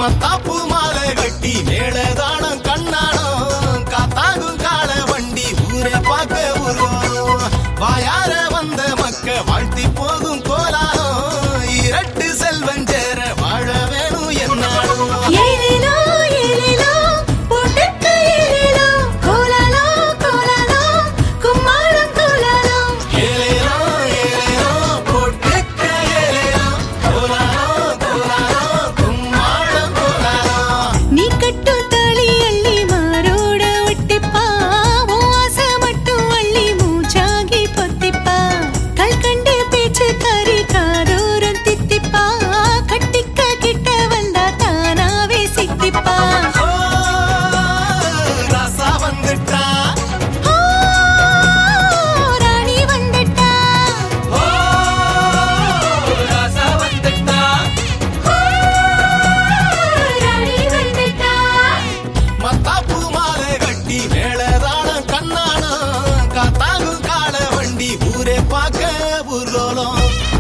மத்தாப்பு மாலை கட்டி மேலதானம் கண்ணாடம் காத்தாகும் கால வண்டி ஊரே பார்க்க உருவம் வாயார வந்த மக்க வாழ்த்தி போகும் கோலாரம் இரட்டு செல்வம் சேர வாழ வேணும் என்னாலும் ஏலேலோ ஏலேலோ போட்டுக்க ஏலேலோ கோலாலோ கோலாலோ கும்மாளம் கோலாலோ ஏலேலோ ஏலேலோ போட்டுக்க ஏலேலோ கோலாலோ கோலாலோ கும்மாளம் கோலாலோ நீ கட்டும் தாலி அள்ளி மாரோட ஒட்டிப்பா உன் ஆசை மட்டும் அள்ளி மூச்சாகி பொத்திப்பா கல்கண்டு பேச்சு கறி காதோரம் தித்திப்பா கட்டிக்க கிட்ட வந்தா தானாவே சித்திப்பா ஓ, ராசா வந்துட்டா ஓ, ராணி வந்துட்டா ஓ, ராசா வந்துட்டா ஓ, ராணி வந்துட்டா மத்தாப்பு மாலை கட்டி மேலதானம் கண்ணானம் காத்தாகும் கால வண்டி ஊரே பார்க்க ஊர்லோலம்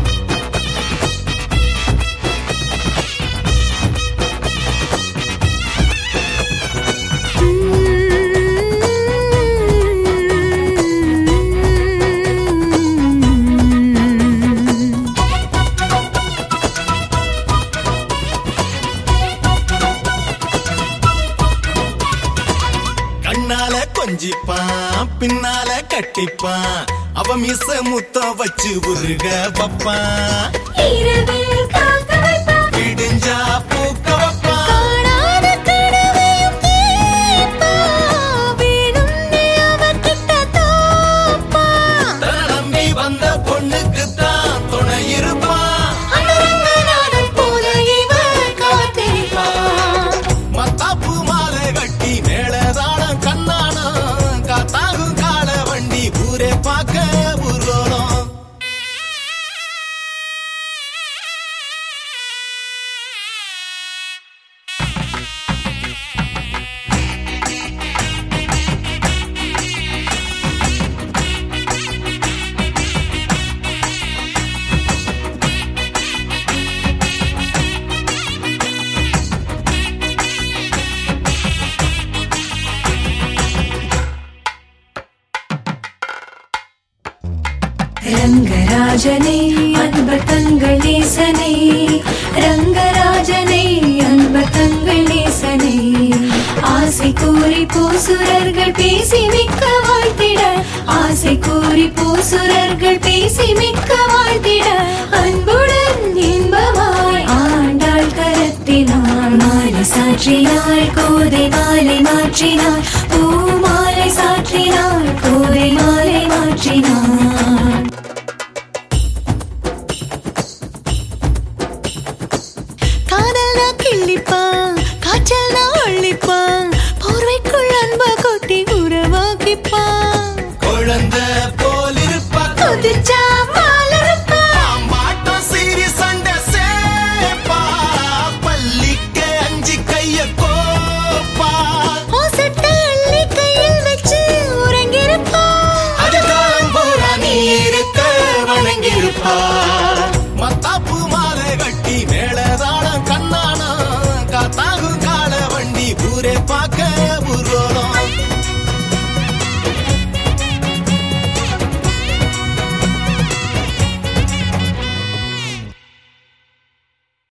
கண்ணால கொஞ்சிப்பான் பின்னால கட்டிப்பான் அவ மிச முத்தம் வச்சு உருக வப்பான் இரவில் காக்க வைப்பான் விடிஞ்சா பூக்க வப்பான் காணாத கனவையும் கேட்பா வேணும்னே அவகிட்ட தோப்பா தன்னை நம்பி வந்த பொண்ணுக்கு தான் துணை இருப்பான் அந்த ரங்கநாதன் போல இவன் காத்திருப்பான் மத்தாப்பு மாலை கட்டி மேலதானம் கண்ணானம் காத்தாகும் கால வண்டி ஊரே பார்க்க ஊர்வலம் ரங்கராஜனே அன்பர் தங்கள் நேசனே ரங்கராஜனே அன்பர் தங்கள் நேசனே ஆசை கூறி பூசுரர்கள் பேசி மிக்க வாழ்த்திட ஆசை கூறி பூசுரர்கள் பேசி மிக்க வாழ்த்திட அன்புடன் இன்பமாய் ஆண்டாள் கரத்தினாள் மாலை சாற்றினாள் கோதை மாலை மாற்றினாள் பூ மாலை சாற்றினாள் கோதை மாலை மாற்றினாள் காதல்னா கிள்ளிப்பான் காய்ச்சல்னா அள்ளிப்பான் போர்வைக்குள் அன்ப கொட்டி உறவாக்கிப்பான் குழந்தை போல் இருப்பா கொதிச்சா மாலருப்பான் பாம்பாட்டம் சீறி சண்டை சேப்பா பள்ளிக்கு அஞ்சு கைய கோப்பா ஓசட்ட அள்ளி கையில் வச்சு உறங்கிருப்பான் அதிகாலம் பூரா நீ இருக்க வணங்கிருப்பா மத்தாப்பு மாலை கட்டி மேலதானம் கண்ணானம் காத்தாகும் கால வண்டி ஊரே பார்க்க ஊர்வலம்